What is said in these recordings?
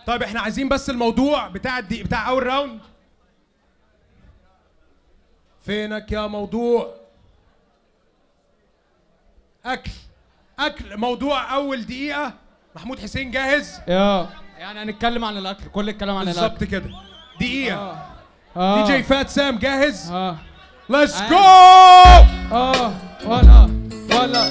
طيب احنا عايزين بس الموضوع بتاع الدي بتاع اول راوند فينك يا موضوع اكل اكل موضوع اول دقيقه محمود حسين جاهز يا يعني هنتكلم عن الاكل كل الكلام عن الاكل بالظبط كده دقيقه اه دي جي فات سام جاهز اه ليتس عادي. جو اه ولا ولا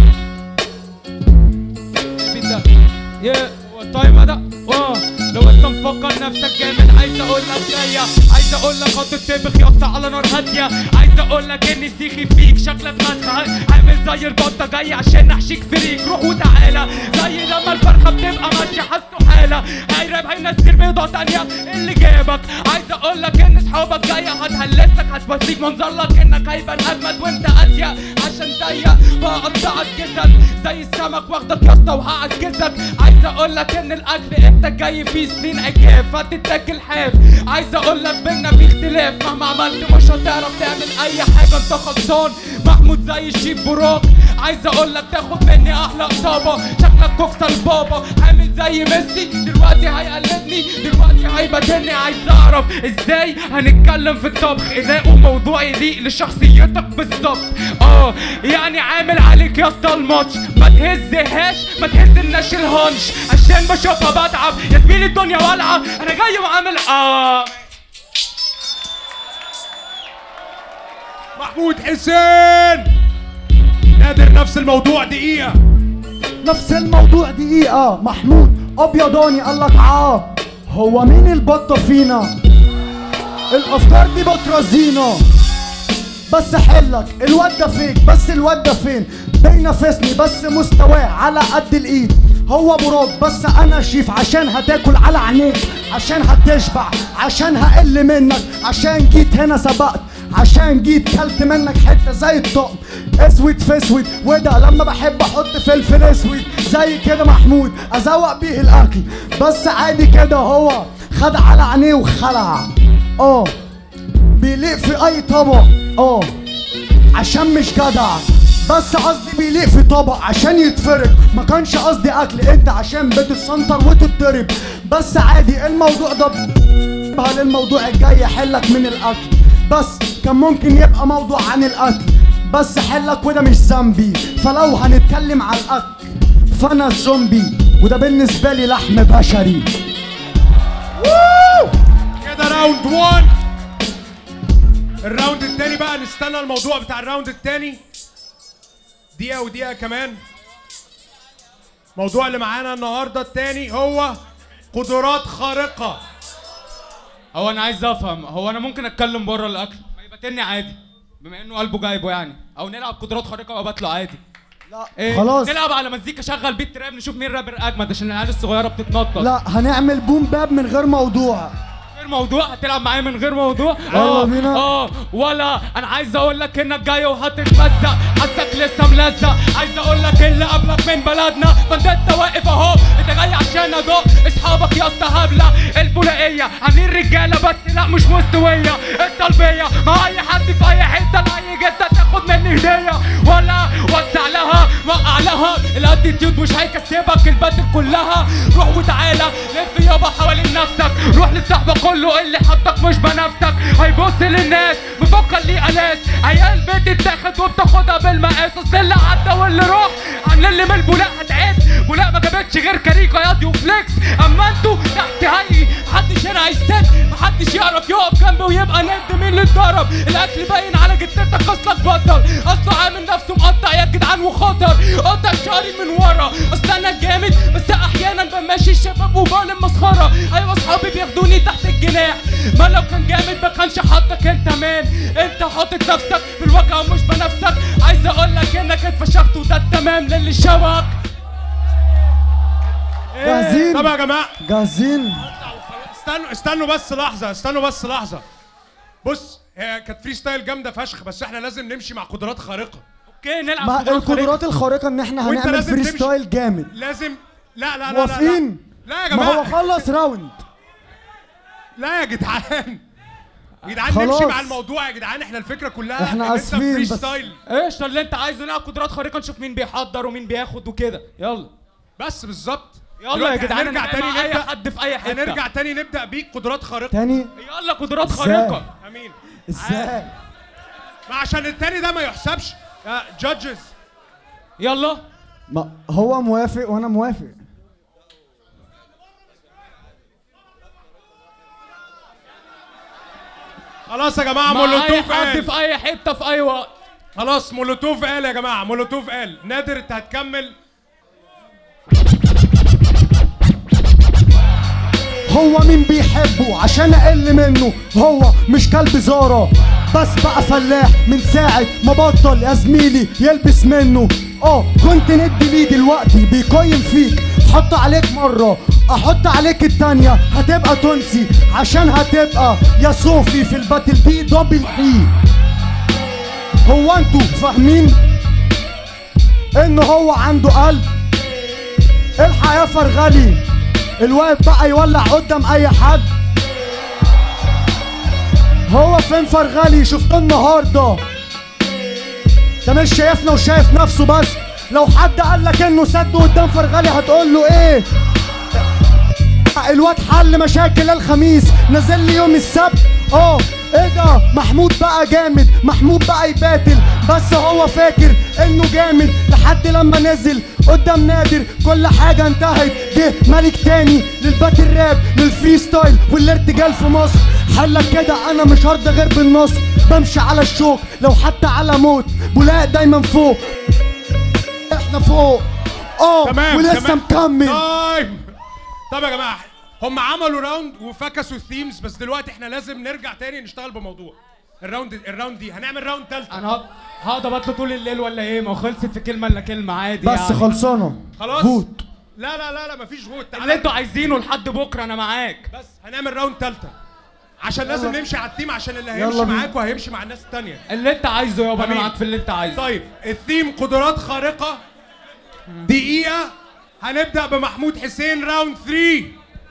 البيت ده يا هو التايم ده اه لو انت مفكر نفسك جامد عايز اقول لك جايه عايز اقول لك خط الطبخ يا اسطى على نار هاديه عايز اقول لك اني سيخي فيك شكلك مسخ عامل زي البطه جاي عشان نحشيك فريك روح وتعالى زي لما الفرخه بتبقى ماشيه حاسه حاله هيراب هينزل بيضه تانيه اللي جابك عايز اقول لك ان اصحابك جايه هتهلسك هتبصيك منظر لك انك هيبان اجمد وانت اضيق عشان ضيق بقطعك جسد زي السمك واخدك يا اسطى وهعجزك عايز اقول لك ان الاكل انت جاي فيه سنين عكاف هتتاكل حاف عايز اقول لك بينا في اختلاف مهما عملت مش هتعرف تعمل اي حاجه انت خلصان محمود زي الشيف براك عايز اقول لك تاخد مني احلى اصابه شكلك كوكسه البابا عامل زي ميسي دلوقتي هيقلدني دلوقتي هيبدلني عايز اعرف ازاي هنتكلم في الطبخ الاقوا موضوع يليق لشخصيتك بالظبط اه يعني عامل عليك يا اسطى الماتش ما تهزهاش ما تهزلناش الهانش عشان بشوفها بتعب يا زميلي الدنيا والعه انا جاي وعامل اه محمود حسين نادر نفس الموضوع دقيقه نفس الموضوع دقيقة محمود أبيضاني قال لك عاه هو مين البطة فينا الأفكار دي بترازينا بس حلك الواد ده فيك بس الواد ده فين بينافسني بس مستواه على قد الايد هو براك بس انا شيف عشان هتاكل على عينيك عشان هتشبع عشان هقل منك عشان جيت هنا سبقت عشان جيت كلت منك حته زي الطقم اسود في اسود وده لما بحب احط فلفل اسود زي كده محمود ازوق بيه الاكل بس عادي كده هو خد على عينيه وخلع اه بيليق في اي طبق اه عشان مش جدع بس قصدي بيليق في طبق عشان يتفرق ما كانش قصدي اكل انت عشان بتتسنطر وتتضرب بس عادي الموضوع ده هل الموضوع الجاي يحلك من الاكل بس كان ممكن يبقى موضوع عن الاكل بس حلك وده مش ذنبي فلو هنتكلم على الاكل فانا الزومبي وده بالنسبه لي لحم بشري كده راوند 1 الراوند التاني بقى نستنى الموضوع بتاع الراوند التاني دقيقة ودقيقة كمان الموضوع اللي معانا النهاردة التاني هو قدرات خارقة هو انا عايز افهم هو انا ممكن اتكلم بره الاكل ما يبقى عادي بما انه قلبه جايبه يعني او نلعب قدرات خارقه وابات له عادي لا إيه؟ خلاص نلعب على مزيكا شغل بيت راب نشوف مين رابر اجمد عشان العيال الصغيره بتتنطط لا هنعمل بوم باب من غير موضوع غير موضوع هتلعب معايا من غير موضوع يلا بينا. اه ولا انا عايز اقول لك انك جاي وهتتمزق حاسك لسه ملزق عايز اقول لك اللي قبلك من بلدنا فانت انت واقف اهو انت جاي عشان ادق اصحابك يا اسطى هبله البولائيه عاملين رجاله بس لا مش مستويه الطلبيه مع اي حد في اي حته لاي جده تاخد مني هديه ولا وسع لها وقع لها الاتيتيود مش هيكسبك الباتل كلها روح وتعالى لف يابا حوالين نفسك روح للصحبه كله اللي حطك مش بنفسك هيبص للناس مفكر ليه الاس عيال بتتاخد وبتاخدها بالمقاس اصل اللي عدى واللي راح عاملين لي من البولاق هتعد بولاق ما جابتش غير كاريكا ياضي وفليكس اما انتوا تحت هي محدش هنا هيسد محدش يعرف يقف جنبي ويبقى ند مين اللي اتضرب الاكل باين على جدتك اصلك بطل اصله عامل نفسه مقطع يا جدعان وخطر قطع شعري من ورا اصل انا جامد بس احيانا بمشي الشباب وبعمل مسخره ايوه اصحابي بياخدوني تحت الجناح ما لو كان جامد ما كانش حطك انت مان انت حاطط نفسك في الواقع ومش بنفسك عايز اقول لك انك اتفشخت وده التمام للي شبك جاهزين طب يا جماعة جاهزين استنوا استنوا بس لحظة استنوا بس لحظة بص هي كانت فري ستايل جامدة فشخ بس احنا لازم نمشي مع قدرات خارقة اوكي نلعب ما قدرات خارقة. القدرات الخارقة ان احنا وانت هنعمل لازم فري تمشي. ستايل جامد لازم لا لا لا لا موافقين لا يا ما هو جماعة خلص راوند لا يا جدعان يا جدعان خلاص. نمشي مع الموضوع يا جدعان احنا الفكرة كلها احنا ان انت آسفين فري بس- ستايل ايش ده اللي انت عايزه نلعب قدرات خارقه نشوف مين بيحضر ومين بياخد وكده يلا بس بالظبط يلا يا دلوقتي جدعان هنرجع انا تاني تاني اي نبدأ. حد في اي حته هنرجع تاني نبدا بيك قدرات خارقه تاني يلا قدرات إزاي؟ خارقه امين ازاي ما عشان التاني ده ما يحسبش جادجز يلا ما هو موافق وانا موافق خلاص يا جماعه مع اي مولوتوف حد قال في اي حته في اي وقت خلاص مولوتوف قال يا جماعه مولوتوف قال نادر انت هتكمل هو مين بيحبه عشان اقل منه هو مش كلب زارة بس بقى فلاح من ساعة ما بطل يا زميلي يلبس منه اه كنت ندي ليه دلوقتي بيقيم فيك حط عليك مرة احط عليك التانية هتبقى تونسي عشان هتبقى يا صوفي في الباتل دي دبل اي هو انتوا فاهمين ان هو عنده قلب الحق يا فرغلي الواد بقى يولع قدام اي حد هو فين فرغلي شفته النهارده ده مش شايفنا وشايف نفسه بس لو حد قال لك انه سد قدام فرغلي هتقول له ايه الواد حل مشاكل الخميس نزل لي يوم السبت اه ايه ده محمود بقى جامد محمود بقى يباتل بس هو فاكر انه جامد لحد لما نزل قدام نادر كل حاجه انتهت جه ملك تاني للباتل راب للفري ستايل والارتجال في مصر حلك كده انا مش هرضى غير بالنص بمشي على الشوك لو حتى على موت بولاق دايما فوق احنا فوق اه تمام ولسه تمام. مكمل تايم طب يا جماعه هم عملوا راوند وفكسوا الثيمز بس دلوقتي احنا لازم نرجع تاني نشتغل بموضوع الراوند الراوند دي هنعمل راوند تالتة انا هق- هقعد ابطل طول الليل ولا ايه ما هو خلصت في كلمه الا كلمه عادي بس يعني. خلصانه خلاص فوت لا لا لا لا مفيش فوت اللي تعالى انتوا عايزينه لحد بكره انا معاك بس هنعمل راوند تالتة عشان لازم نمشي على الثيم عشان اللي يلا هيمشي بينا. معاك وهيمشي مع الناس التانية اللي انت عايزه يابا انا أمين. معاك في اللي انت عايزه طيب الثيم قدرات خارقة دقيقة هنبدأ بمحمود حسين راوند 3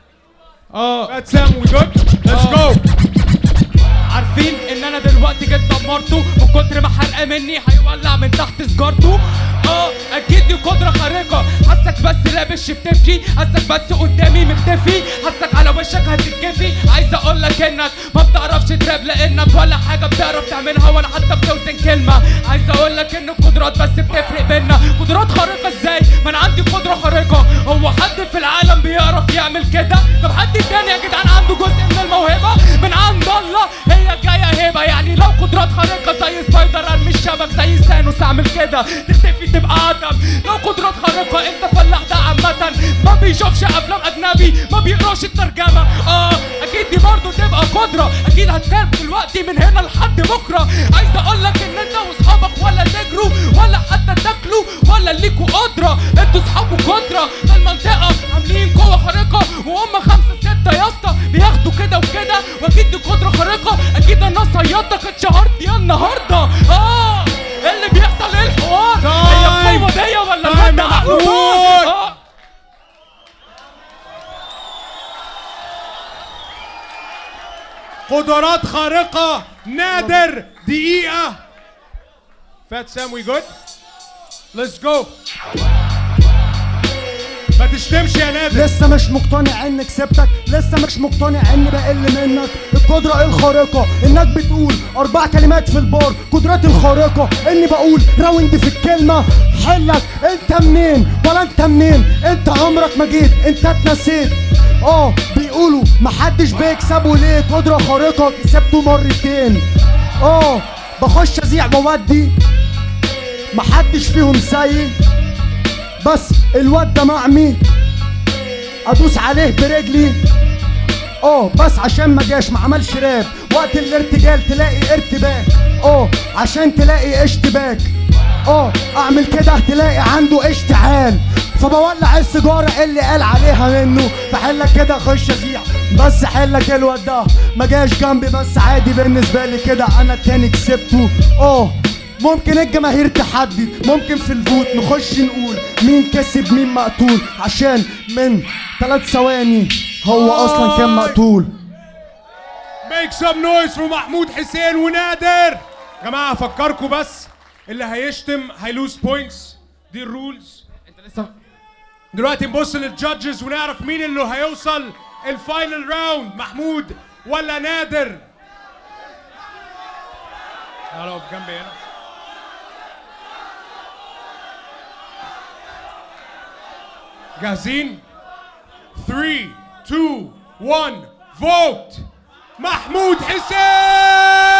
اه فات سام وي جود ليتس آه. جو عارفين ان انا دلوقتي جيت دمرته من كتر ما حرقه مني هيولع من تحت سجارته اه اكيد دي قدره خارقه حاسك بس لابس شفتفي حاسك بس قدامي مختفي حاسك على وشك هتتكفي عايز اقول لك انك ما بتعرفش تراب لانك ولا حاجه بتعرف تعملها ولا حتى بتوزن كلمه عايز اقول لك ان القدرات بس بتفرق بينا قدرات خارقه ازاي ما انا عندي قدره خارقه هو حد في العالم بيعرف يعمل كده طب حد تاني يا جدعان عنده جزء من الموهبه من عند الله هي جايه هبه يعني لو قدرات خارقه زي سبايدر ارمي الشبك زي سانوس اعمل كده تختفي تبقى عدم لو قدرات خارقه انت فلاح ده عامه ما بيشوفش افلام اجنبي ما بيقراش الترجمه اه اكيد دي برضه تبقى قدره اكيد هتنام دلوقتي من هنا لحد بكره عايز اقول لك ان انت واصحابك ولا تجروا ولا حتى تاكلوا ولا ليكوا قدره انتوا صحاب وكتره في المنطقه عاملين قوه خارقه وهم خمسه سته يا اسطى بياخدوا كده وكده واكيد دي قدره خارقه اكيد انا صيادتك اتشهرت يا النهارده اه إيه اللي بيحصل ايه الحوار هي تايم. القوه دي ولا تايم الواد يا ده عقله محمود. طار؟ اه قدرات خارقة نادر دقيقة فات سام وي جود ليتس جو ما تشتمش يا نادر لسه مش مقتنع اني كسبتك لسه مش مقتنع اني بقل منك القدرة الخارقة انك بتقول اربع كلمات في البار قدرتي الخارقة اني بقول راوند في الكلمة حلك انت منين ولا انت منين انت عمرك ما جيت انت اتنسيت اه بيقولوا محدش بيكسب وليه قدرة خارقة كسبته مرتين اه بخش ازيع بودي محدش فيهم زيي بس الواد ده معمي ادوس عليه برجلي اه بس عشان ما جاش ما عملش راب وقت الارتجال تلاقي ارتباك اه عشان تلاقي اشتباك اه اعمل كده تلاقي عنده اشتعال فبولع السيجاره اللي قال عليها منه فحلك كده خش ازيع بس حلك الواد ده ما جاش جنبي بس عادي بالنسبه لي كده انا التاني كسبته اه ممكن الجماهير تحدد ممكن في الفوت نخش نقول مين كسب مين مقتول عشان من ثلاث ثواني هو اصلا كان مقتول ميك سم نويز في محمود حسين ونادر يا جماعة افكركم بس اللي هيشتم هيلوز بوينتس دي الرولز انت لسه دلوقتي نبص للجادجز ونعرف مين اللي هيوصل الفاينل راوند محمود ولا نادر تعالى اقف جنبي هنا جاهزين 3 2 1 فوت محمود حسين